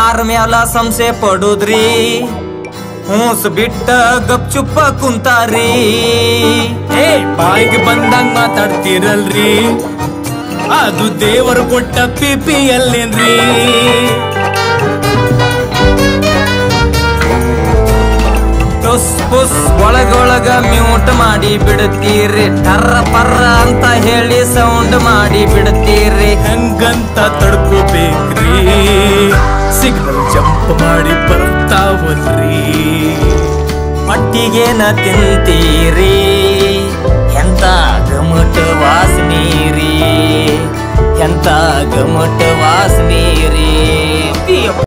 ಯಾರ ಮ್ಯಾಲ ಸಂಶಯ ಪಡುದ್ರಿ ಹೂಸ್ ಬಿಟ್ಟ ಗಪ್ಚುಪ್ಪ ಕುಂತಾರಿ ಏ ಬಾಯಿಗೆ ಬಂದಂಗ್ ಮಾತಾಡ್ತಿರಲ್ರಿ ಅದು ದೇವರು ಕೊಟ್ಟ ಪಿಪಿ ಅಲ್ಲೇನ್ರಿ ಟುಸ್ ಪುಸ್ ಒಳಗೊಳಗ ಮ್ಯೂಟ್ ಮಾಡಿ ಬಿಡ್ತೀರಿ ಟರ್ರ ಪರ್ರ ಅಂತ ಹೇಳಿ ಸೌಂಡ್ ಮಾಡಿ ಬಿಡ್ತೀರಿ ಹಂಗಂತ ತಡ್ಕೋಬೇಕ್ರಿ ಸಿಗ್ನಲ್ ಜಂಪ್ ಮಾಡಿ ಬರ್ತಾವಲ್ರಿ ಮಟ್ಟಿಗೇನ ತಿಂತೀರಿ ಎಂತ ಗಮಟ ವಾಸನೀರಿ ಎಂತ ಗಮಟ ವಾಸನೀರಿ